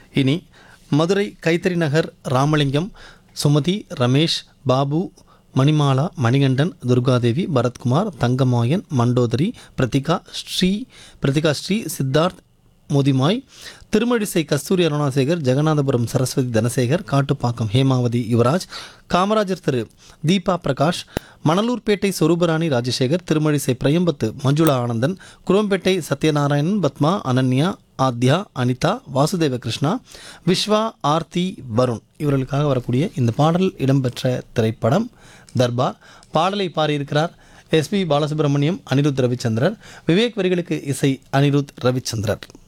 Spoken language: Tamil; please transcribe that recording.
இனி மதுரை கைத்தறி நகர் ராமலிங்கம் சுமதி ரமேஷ் பாபு மணிமாலா மணிகண்டன் துர்காதேவி பரத்குமார் தங்கமாயன் மண்டோதரி பிரதிகா ஸ்ரீ பிரதிகா ஸ்ரீ சித்தார்த் முதிமாய் திருமழிசை கஸ்தூரி அருணாசேகர் ஜெகநாதபுரம் சரஸ்வதி தனசேகர் காட்டுப்பாக்கம் ஹேமாவதி யுவராஜ் காமராஜர் திரு தீபா பிரகாஷ் மணலூர்பேட்டை சொரூபராணி ராஜசேகர் திருமழிசை பிரயம்பத்து மஞ்சுளா ஆனந்தன் குரோம்பேட்டை சத்யநாராயணன் பத்மா அனன்யா ஆத்யா அனிதா வாசுதேவ கிருஷ்ணா விஸ்வா ஆர்த்தி வருண் இவர்களுக்காக வரக்கூடிய இந்த பாடல் இடம்பெற்ற திரைப்படம் தர்பார் பாடலை பாடியிருக்கிறார் எஸ்பி பாலசுப்ரமணியம் அனிருத் ரவிச்சந்திரர் விவேக் வரிகளுக்கு இசை அனிருத் ரவிச்சந்திரர்